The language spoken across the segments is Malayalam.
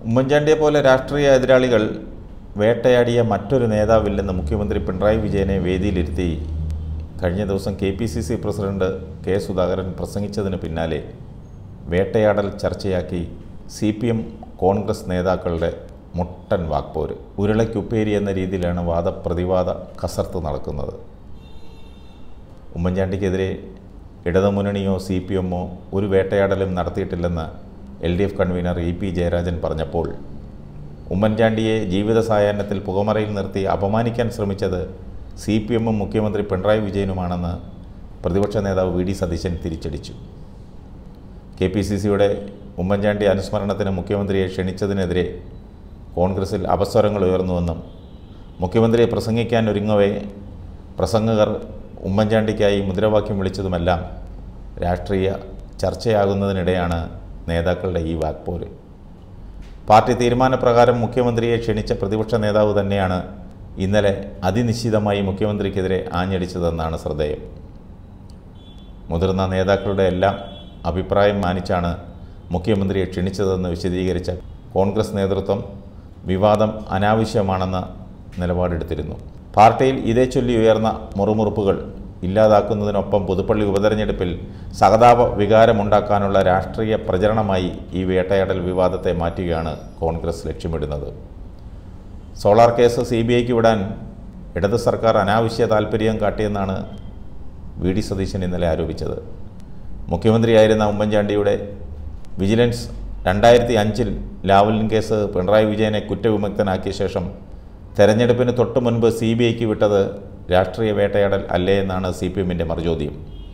ഉമ്മൻചാണ്ടിയെ പോലെ രാഷ്ട്രീയ എതിരാളികൾ വേട്ടയാടിയ മറ്റൊരു നേതാവില്ലെന്ന് മുഖ്യമന്ത്രി പിണറായി വിജയനെ വേദിയിലിരുത്തി കഴിഞ്ഞ ദിവസം കെ പി സി സി പ്രസിഡന്റ് കെ സുധാകരൻ പ്രസംഗിച്ചതിന് പിന്നാലെ വേട്ടയാടൽ ചർച്ചയാക്കി സി പി എം കോൺഗ്രസ് നേതാക്കളുടെ മുട്ടൻ വാക്പോര് ഉരുളയ്ക്കുപ്പേരി എന്ന രീതിയിലാണ് വാദപ്രതിവാദ കസർത്ത് നടക്കുന്നത് ഉമ്മൻചാണ്ടിക്കെതിരെ ഇടതുമുന്നണിയോ സി പി എമ്മോ ഒരു വേട്ടയാടലും നടത്തിയിട്ടില്ലെന്ന് എൽ ഡി എഫ് കൺവീനർ ഇ പി ജയരാജൻ പറഞ്ഞപ്പോൾ ഉമ്മൻചാണ്ടിയെ ജീവിത സായാഹ്നത്തിൽ പുകമറയിൽ നിർത്തി അപമാനിക്കാൻ ശ്രമിച്ചത് സി പി എമ്മും മുഖ്യമന്ത്രി പിണറായി വിജയനുമാണെന്ന് പ്രതിപക്ഷ നേതാവ് വി ഡി സതീശൻ തിരിച്ചടിച്ചു കെ പി സി സിയുടെ ഉമ്മൻചാണ്ടി അനുസ്മരണത്തിന് മുഖ്യമന്ത്രിയെ ക്ഷണിച്ചതിനെതിരെ കോൺഗ്രസിൽ അപസ്വരങ്ങൾ ഉയർന്നുവെന്നും മുഖ്യമന്ത്രിയെ പ്രസംഗിക്കാൻ ഒരുങ്ങവേ പ്രസംഗകർ ഉമ്മൻചാണ്ടിക്കായി മുദ്രാവാക്യം വിളിച്ചതുമെല്ലാം രാഷ്ട്രീയ ചർച്ചയാകുന്നതിനിടെയാണ് നേതാക്കളുടെ ഈ വാക്പോര് പാർട്ടി തീരുമാനപ്രകാരം മുഖ്യമന്ത്രിയെ ക്ഷണിച്ച പ്രതിപക്ഷ നേതാവ് തന്നെയാണ് ഇന്നലെ അതിനിശ്ചിതമായി മുഖ്യമന്ത്രിക്കെതിരെ ആഞ്ഞടിച്ചതെന്നാണ് ശ്രദ്ധേയം മുതിർന്ന നേതാക്കളുടെ എല്ലാം അഭിപ്രായം മാനിച്ചാണ് മുഖ്യമന്ത്രിയെ ക്ഷണിച്ചതെന്ന് വിശദീകരിച്ച കോൺഗ്രസ് നേതൃത്വം വിവാദം അനാവശ്യമാണെന്ന നിലപാടെടുത്തിരുന്നു പാർട്ടിയിൽ ഇതേ ചൊല്ലി ഉയർന്ന മുറുമുറുപ്പുകൾ ഇല്ലാതാക്കുന്നതിനൊപ്പം പുതുപ്പള്ളി ഉപതെരഞ്ഞെടുപ്പിൽ സഹതാപ വികാരമുണ്ടാക്കാനുള്ള രാഷ്ട്രീയ പ്രചരണമായി ഈ വേട്ടയാടൽ വിവാദത്തെ മാറ്റുകയാണ് കോൺഗ്രസ് ലക്ഷ്യമിടുന്നത് സോളാർ കേസ് സി ബി ഐക്ക് വിടാൻ ഇടത് സർക്കാർ അനാവശ്യ താൽപ്പര്യം കാട്ടിയെന്നാണ് വി ഡി സതീശൻ ഇന്നലെ ആരോപിച്ചത് മുഖ്യമന്ത്രിയായിരുന്ന ഉമ്മൻചാണ്ടിയുടെ വിജിലൻസ് രണ്ടായിരത്തി അഞ്ചിൽ ലാവലിൻ കേസ് പിണറായി വിജയനെ കുറ്റവിമുക്തനാക്കിയ ശേഷം തെരഞ്ഞെടുപ്പിന് തൊട്ടു മുൻപ് സി ബി ഐക്ക് വിട്ടത് രാഷ്ട്രീയ വേട്ടയാടൽ അല്ലേ എന്നാണ് സി പി എമ്മിൻ്റെ മറുചോദ്യം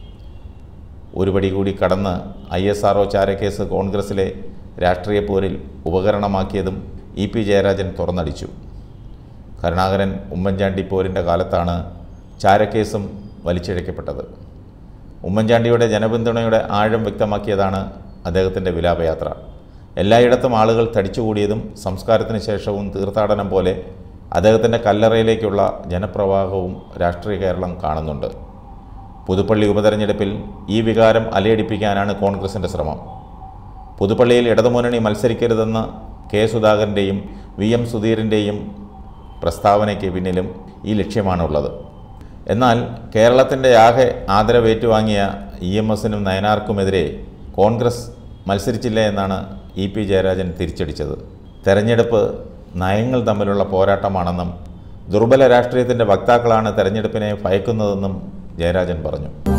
ഒരു പടി കൂടി കടന്ന് ഐ എസ് ആർ ഒ ചാരക്കേസ് കോൺഗ്രസിലെ രാഷ്ട്രീയ പോരിൽ ഉപകരണമാക്കിയതും ഇ പി ജയരാജൻ തുറന്നടിച്ചു കരുണാകരൻ ഉമ്മൻചാണ്ടി പോരിൻ്റെ കാലത്താണ് ചാരക്കേസും വലിച്ചിഴക്കപ്പെട്ടത് ഉമ്മൻചാണ്ടിയുടെ ജനപിന്തുണയുടെ ആഴം വ്യക്തമാക്കിയതാണ് അദ്ദേഹത്തിൻ്റെ വിലാപയാത്ര എല്ലായിടത്തും ആളുകൾ തടിച്ചുകൂടിയതും സംസ്കാരത്തിന് ശേഷവും തീർത്ഥാടനം പോലെ അദ്ദേഹത്തിൻ്റെ കല്ലറയിലേക്കുള്ള ജനപ്രവാഹവും രാഷ്ട്രീയ കേരളം കാണുന്നുണ്ട് പുതുപ്പള്ളി ഉപതെരഞ്ഞെടുപ്പിൽ ഈ വികാരം അലയടിപ്പിക്കാനാണ് കോൺഗ്രസിൻ്റെ ശ്രമം പുതുപ്പള്ളിയിൽ ഇടതുമുന്നണി മത്സരിക്കരുതെന്ന് കെ സുധാകരൻ്റെയും വി എം സുധീറിൻ്റെയും പ്രസ്താവനയ്ക്ക് പിന്നിലും ഈ ലക്ഷ്യമാണുള്ളത് എന്നാൽ കേരളത്തിൻ്റെ ആകെ ആദരവേറ്റുവാങ്ങിയ ഇ എം എസിനും നയനാർക്കുമെതിരെ കോൺഗ്രസ് മത്സരിച്ചില്ല എന്നാണ് ഇ പി ജയരാജൻ തിരിച്ചടിച്ചത് തെരഞ്ഞെടുപ്പ് നയങ്ങൾ തമ്മിലുള്ള പോരാട്ടമാണെന്നും ദുർബല രാഷ്ട്രീയത്തിൻ്റെ വക്താക്കളാണ് തെരഞ്ഞെടുപ്പിനെ ഭയക്കുന്നതെന്നും ജയരാജൻ പറഞ്ഞു